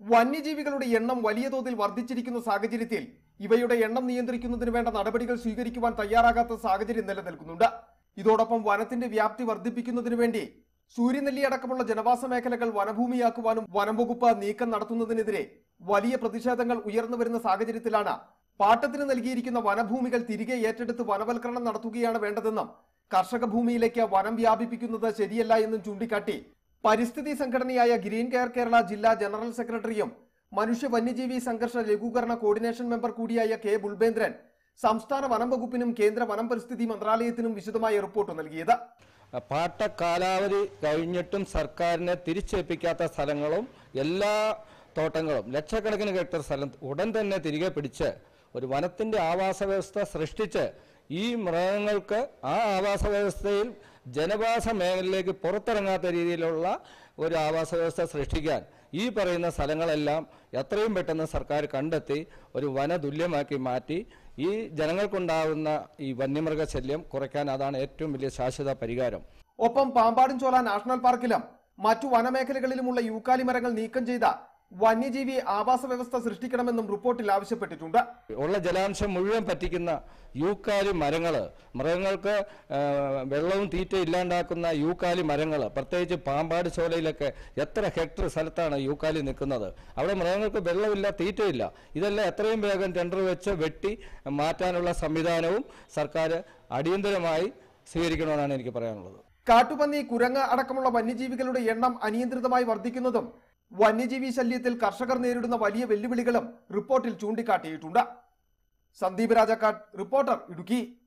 വന്യജീവികളുടെ എണ്ണം വലിയ തോതിൽ വർദ്ധിച്ചിരിക്കുന്ന സാഹചര്യത്തിൽ ഇവയുടെ എണ്ണം നിയന്ത്രിക്കുന്നതിന് വേണ്ട നടപടികൾ സ്വീകരിക്കുവാൻ തയ്യാറാകാത്ത സാഹചര്യം നിലനിൽക്കുന്നുണ്ട് ഇതോടൊപ്പം വനത്തിന്റെ വ്യാപ്തി വർദ്ധിപ്പിക്കുന്നതിനു വേണ്ടി സൂര്യനെല്ലി അടക്കമുള്ള ജനവാസ മേഖലകൾ വനഭൂമിയാക്കുവാനും വനം വകുപ്പ് നീക്കം നടത്തുന്നതിനെതിരെ വലിയ പ്രതിഷേധങ്ങൾ ഉയർന്നു വരുന്ന സാഹചര്യത്തിലാണ് പാട്ടത്തിന് നൽകിയിരിക്കുന്ന വനഭൂമികൾ തിരികെ ഏറ്റെടുത്ത് വനവൽക്കരണം നടത്തുകയാണ് വേണ്ടതെന്നും കർഷക ഭൂമിയിലേക്ക് വനം വ്യാപിപ്പിക്കുന്നത് ശരിയല്ല എന്നും ചൂണ്ടിക്കാട്ടി പരിസ്ഥിതി സംഘടനയായ ഗ്രീൻ കെയർ കേരള ജില്ലാ ജനറൽ സെക്രട്ടറിയും മനുഷ്യ വന്യജീവി സംഘർഷ ലഘൂകരണ കോർഡിനേഷൻ മെമ്പർ കൂടിയായ കെ ബുൾബേന്ദ്രൻ സംസ്ഥാന വനം വകുപ്പിനും കേന്ദ്ര വനം പരിസ്ഥിതി മന്ത്രാലയത്തിനും വിശദമായ റിപ്പോർട്ട് നൽകിയത് പാട്ട കാലാവധി കഴിഞ്ഞിട്ടും സർക്കാരിനെ തിരിച്ചേൽപ്പിക്കാത്ത സ്ഥലങ്ങളും എല്ലാ തോട്ടങ്ങളും ലക്ഷക്കണക്കിന് ഹെക്ടർ സ്ഥലം ഉടൻ തന്നെ തിരികെ പിടിച്ച് ഒരു വനത്തിന്റെ ആവാസ വ്യവസ്ഥ സൃഷ്ടിച്ച് ഈ മൃഗങ്ങൾക്ക് ആ ആവാസ വ്യവസ്ഥയിൽ ജനവാസ മേഖലയിലേക്ക് പുറത്തിറങ്ങാത്ത രീതിയിലുള്ള ഒരു ആവാസ വ്യവസ്ഥ സൃഷ്ടിക്കാൻ ഈ പറയുന്ന സ്ഥലങ്ങളെല്ലാം എത്രയും പെട്ടെന്ന് സർക്കാർ കണ്ടെത്തി ഒരു വനതുല്യമാക്കി മാറ്റി ഈ ജനങ്ങൾക്കുണ്ടാകുന്ന ഈ വന്യമൃഗ ശല്യം കുറയ്ക്കാൻ അതാണ് ഏറ്റവും വലിയ ശാശ്വത പരിഹാരം ഒപ്പം പാമ്പാടുംചോല നാഷണൽ പാർക്കിലും മറ്റു വനമേഖലകളിലുമുള്ള യൂക്കാലി മരങ്ങൾ നീക്കം ചെയ്ത വന്യജീവി ആവാസ വ്യവസ്ഥ സൃഷ്ടിക്കണമെന്നും റിപ്പോർട്ടിൽ ആവശ്യപ്പെട്ടിട്ടുണ്ട് ഉള്ള ജലാംശം മുഴുവൻ പറ്റിക്കുന്ന യൂക്കാലി മരങ്ങൾ മൃഗങ്ങൾക്ക് ആ, വെള്ളവും തീറ്റ ഇല്ലാണ്ടാക്കുന്ന യൂക്കാലി മരങ്ങൾ പ്രത്യേകിച്ച് പാമ്പാട് ചോലയിലൊക്കെ എത്ര ഹെക്ടർ സ്ഥലത്താണ് യൂക്കാലി നിൽക്കുന്നത് അവിടെ മൃഗങ്ങൾക്ക് വെള്ളമില്ല തീറ്റയില്ല ഇതെല്ലാം എത്രയും വേഗം ടെൻഡർ വെച്ച് വെട്ടി മാറ്റാനുള്ള സംവിധാനവും സർക്കാർ അടിയന്തരമായി സ്വീകരിക്കണമെന്നാണ് എനിക്ക് പറയാനുള്ളത് കാട്ടുപന്നി കുരങ്ങ് അടക്കമുള്ള വന്യജീവികളുടെ എണ്ണം അനിയന്ത്രിതമായി വർദ്ധിക്കുന്നതും വന്യജീവി ശല്യത്തിൽ കർഷകർ നേരിടുന്ന വലിയ വെല്ലുവിളികളും റിപ്പോർട്ടിൽ ചൂണ്ടിക്കാട്ടിയിട്ടുണ്ട് സന്ദീപ് രാജക്കാട് റിപ്പോർട്ടർ ഇടുക്കി